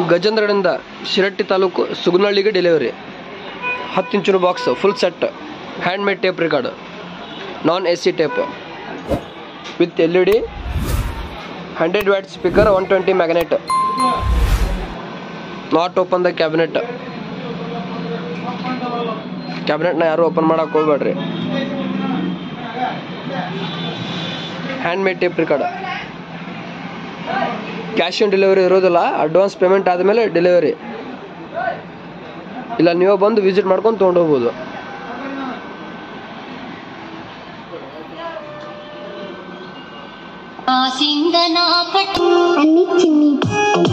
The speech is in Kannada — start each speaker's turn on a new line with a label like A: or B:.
A: ಗಜೇಂದ್ರಗಢದಿಂದ ಶಿರಟ್ಟಿ ತಾಲೂಕು ಸುಗನಹಳ್ಳಿಗೆ ಡೆಲಿವರಿ ಹತ್ತು ಇಂಚಿನ box full set hand made tape record non A C tape with L E D hundred watt speaker one twenty magnet not open the cabinet ಕ್ಯಾಬಿನೆಟ್ನ ಯಾರು ಓಪನ್ ಮಾಡಕ್ಕೆ ಹೋಗ್ಬೇಡ್ರಿ hand made tape record cash on delivery ಇರೋದಿಲ್ಲ ಅಡ್ವಾನ್ಸ್ ಪೇಮೆಂಟ್ ಆದಮೇಲೆ ಡೆಲಿವರಿ ಇಲ್ಲ ನೀವೇ ಬಂದು ವಿಸಿಟ್ ಮಾಡ್ಕೊಂಡು ತೊಗೊಂಡು ಹೋಗ್ಬೋದು
B: ಸಿಂಗನ ಕಟ್ಟು
C: ಅನ್ನಿ ಚಿನ್ನಿ